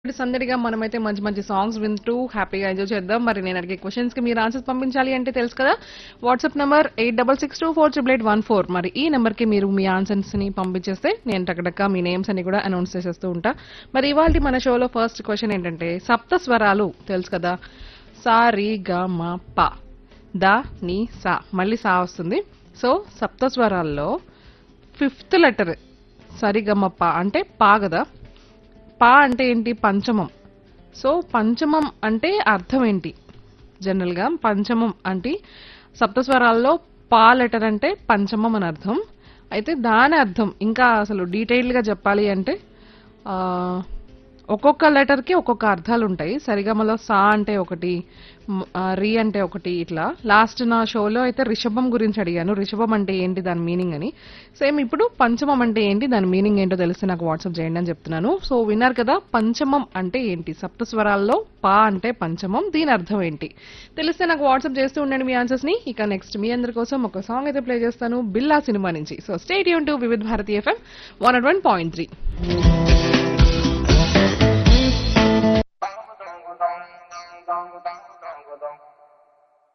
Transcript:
సందడిగా మనమైతే మంచి మంచి సాంగ్స్ వింటూ హ్యాపీగా ఎంజాయ్ చేద్దాం మరి నేను అడిగే క్వశ్చన్స్ కి మీరు ఆన్సర్స్ పంపించాలి అంటే తెలుసు కదా WhatsApp number eight double six two four triple eight one four మరి ఈ నెంబర్ కి మీరు మీ ఆన్సర్స్ ని పంపించేస్తే నేను టకటక మీ నేమ్స్ అని కూడా అనౌన్స్ చేసేస్తూ ఉంటా మరి ఇవాళ మన షోలో ఫస్ట్ క్వశ్చన్ ఏంటంటే సప్త స్వరాలు తెలుసు కదా సా రి గ మ ప ద ని సా మళ్ళీ సా వస్తుంది సో సప్త స్వరాల్లో ఫిఫ్త్ లెటర్ సరిగమప్ప అంటే పా కదా పా అంటే ఏంటి పంచమం సో పంచమం అంటే అర్థం ఏంటి జనరల్గా పంచమం అంటే సప్తస్వరాల్లో పా లెటర్ అంటే పంచమం అని అర్థం అయితే దాని అర్థం ఇంకా అసలు డీటెయిల్డ్గా చెప్పాలి అంటే ఆ, ఒక్కొక్క లెటర్కి ఒక్కొక్క అర్థాలు ఉంటాయి సరిగమలో సా అంటే ఒకటి మ్, ఆ, రి అంటే ఒకటి ఇట్లా లాస్ట్ నా షోలో అయితే రిషభం గురించి అడిగాను రిషభం అంటే ఏంటి దాని మీనింగ్ అని సేమ్ ఇప్పుడు పంచమం అంటే ఏంటి దాని మీనింగ్ ఏంటో తెలిస్తే నాకు వాట్సాప్ చేయండి అని చెప్తున్నాను సో విన్నారు కదా పంచమం అంటే ఏంటి సప్త స్వరాల్లో పా అంటే పంచమం దీని అర్థం ఏంటి తెలిస్తే నాకు వాట్సాప్ చేస్తూ ఉండండి మీ ఆన్సర్స్ ని ఇక నెక్స్ట్ మీ అందరి కోసం ఒక సాంగ్ అయితే ప్లే చేస్తాను బిల్లా సినిమా నుంచి సో స్టేట్ యూన్ to Vividh Bharati FM one one point three